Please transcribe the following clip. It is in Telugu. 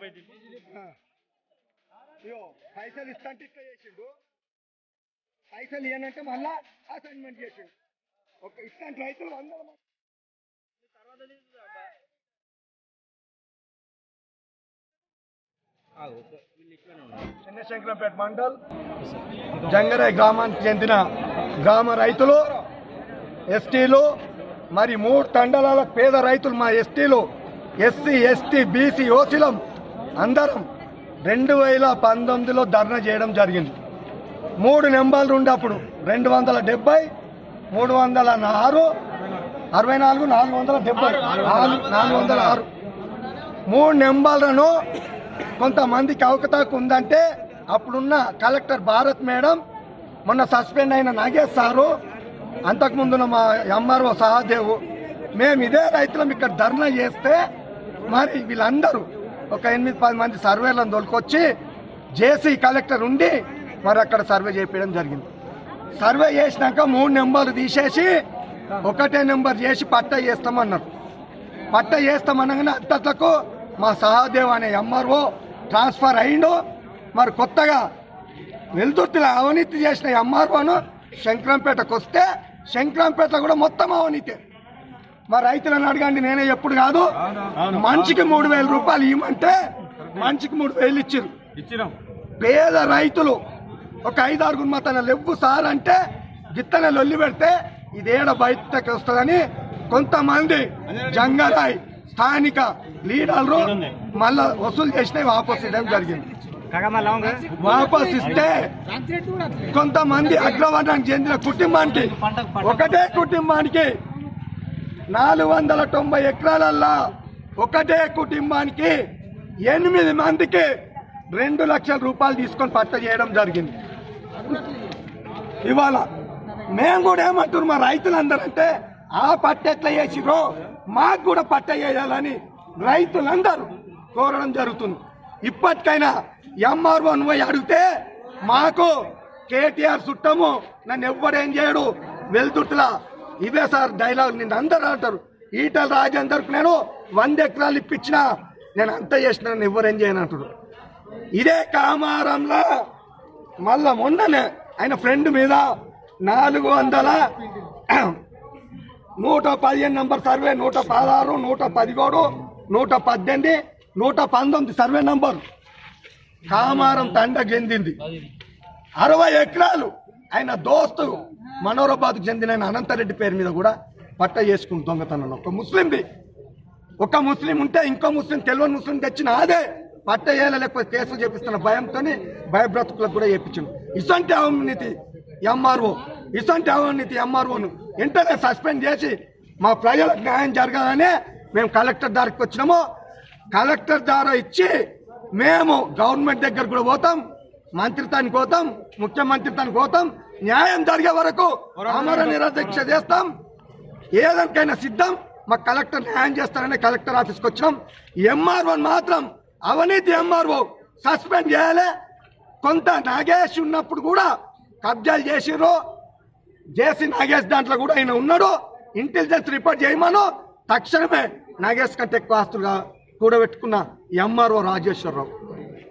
ఇగో పైసలు ఇస్తాంటే ఇట్లా చేసిండు పైసలు ఇవ్వనంటే మళ్ళా అసైన్మెంట్ చేసిండు ఒక ఇట్లాంటి రైతులు వందల మంది చిన్నశంకరంపేట మండల్ జంగరే గ్రామానికి చెందిన గ్రామ రైతులు ఎస్టీలు మరి మూడు తండలాల పేద రైతులు మా ఎస్టీలు ఎస్సీ ఎస్టీ బీసీ ఓసీలం అందరం రెండు వేల పంతొమ్మిదిలో ధర్నా చేయడం జరిగింది మూడు నెంబర్లు ఉండే అప్పుడు రెండు వందల డెబ్బై మూడు వందల ఆరు అరవై నాలుగు నాలుగు వందల డెబ్బై నాలుగు నాలుగు వందల ఆరు మూడు నెంబర్లను కొంతమందికి అవకతవక ఉందంటే అప్పుడున్న కలెక్టర్ భారత్ మేడం మొన్న సస్పెండ్ అయిన నాగేష్ సారు అంతకుముందున్న మా ఎంఆర్ఓ సహదేవ్ మేము ఇదే రైతులం ఇక్కడ ధర్నా చేస్తే మరి వీళ్ళందరూ ఒక ఎనిమిది పది మంది సర్వేలను తోలుకొచ్చి జేసీ కలెక్టర్ ఉండి మరి అక్కడ సర్వే చేపించడం జరిగింది సర్వే చేసినాక మూడు నెంబర్లు తీసేసి ఒకటే నెంబర్ చేసి పట్ట చేస్తామన్నారు పట్ట చేస్తామనగానే అత్తట్లకు మా సహదేవ్ అనే ఎంఆర్ఓ ట్రాన్స్ఫర్ అయిండు మరి కొత్తగా వెలుదుర్తిలో అవినీతి చేసిన ఎంఆర్ఓను శంకరంపేటకు వస్తే శంకరంపేట కూడా మొత్తం అవినీతి మా రైతులను అడగండి నేనే ఎప్పుడు కాదు మనిషికి మూడు వేల రూపాయలు ఇవ్వమంటే మనిషికి మూడు వేలు ఇచ్చారు ఇచ్చినాం పేద రైతులు ఒక ఐదారుగురు మా తన లెవ్వు సార్ అంటే గిత్తన లొల్లి పెడితే ఇదేడ బయటకు వస్తుందని కొంతమంది జంగరాయ్ స్థానిక లీడర్లు మళ్ళా వసూలు చేసినవి వాపస్ ఇవ్వడం జరిగింది వాపస్ ఇస్తే కొంతమంది అగ్రవర్ణానికి చెందిన కుటుంబానికి ఒకటే కుటుంబానికి నాలుగు వందల తొంభై ఎకరాలల్లా ఒకటే కుటుంబానికి ఎనిమిది మందికి రెండు లక్షల రూపాయలు తీసుకొని పట్ట చేయడం జరిగింది ఇవాళ మేము కూడా ఏమంటున్నాం మా రైతులందరంటే ఆ పట్ట ఎట్లా చేసిరో మాకు కూడా పట్ట చేయాలని రైతులందరూ కోరడం జరుగుతుంది ఇప్పటికైనా ఎంఆర్ఓ పోయి అడిగితే మాకు కేటీఆర్ చుట్టము నన్ను ఎవ్వడేం చేయడు వెళ్తుట్లా ఇవే సార్ డైలాగ్ నిన్ను అందరూ అంటారు ఈటల రాజేందర్కు నేను వంద ఎకరాలు ఇప్పించినా నేను అంత చేసిన నన్ను ఎవ్వరేం చేయను అంటారు ఇదే కామారంలో మళ్ళా మొన్ననే ఆయన ఫ్రెండ్ మీద నాలుగు వందల నూట పదిహేను నంబర్ సర్వే నూట పదహారు నూట పదిహేడు నూట పద్దెనిమిది నూట పంతొమ్మిది సర్వే నంబర్ కామారం తండ చెందింది అరవై ఎకరాలు ఆయన దోస్తు మనోరాబాద్కు చెందిన ఆయన అనంతరెడ్డి పేరు మీద కూడా పట్ట చేసుకుంది దొంగతనం ఒక ముస్లింది ఒక ముస్లిం ఉంటే ఇంకో ముస్లిం తెలియని ముస్లిం తెచ్చిన అదే పట్ట చేయాలి లేకపోతే కేసులు చేపిస్తున్న భయంతో భయబ్రతుకులకు కూడా చేపించింది ఇసంటి అవినీతి ఎంఆర్ఓ ఇసంటి అవినీతి ఎంఆర్ఓను వెంటనే సస్పెండ్ చేసి మా ప్రజలకు న్యాయం జరగాలనే మేము కలెక్టర్ దారికి వచ్చినాము కలెక్టర్ ద్వారా ఇచ్చి మేము గవర్నమెంట్ దగ్గర కూడా పోతాం మంత్రితానికి పోతాం ముఖ్యమంత్రితానికి పోతాం న్యాయం జరిగే వరకు అమర నిరదీక్ష చేస్తాం ఏదానికైనా సిద్ధం మా కలెక్టర్ న్యాయం చేస్తారని కలెక్టర్ ఆఫీస్కి వచ్చాం ఎంఆర్ఓ మాత్రం అవినీతి ఎంఆర్ఓ సస్పెండ్ చేయాలి కొంత నాగేష్ ఉన్నప్పుడు కూడా కబ్జాలు చేసిర్రు జేసీ నాగేష్ దాంట్లో కూడా ఆయన ఉన్నాడు ఇంటెలిజెన్స్ రిపోర్ట్ చేయమను తక్షణమే నాగేష్ కంటే ఎక్కువ ఆస్తులుగా కూడబెట్టుకున్న ఎంఆర్ఓ రాజేశ్వరరావు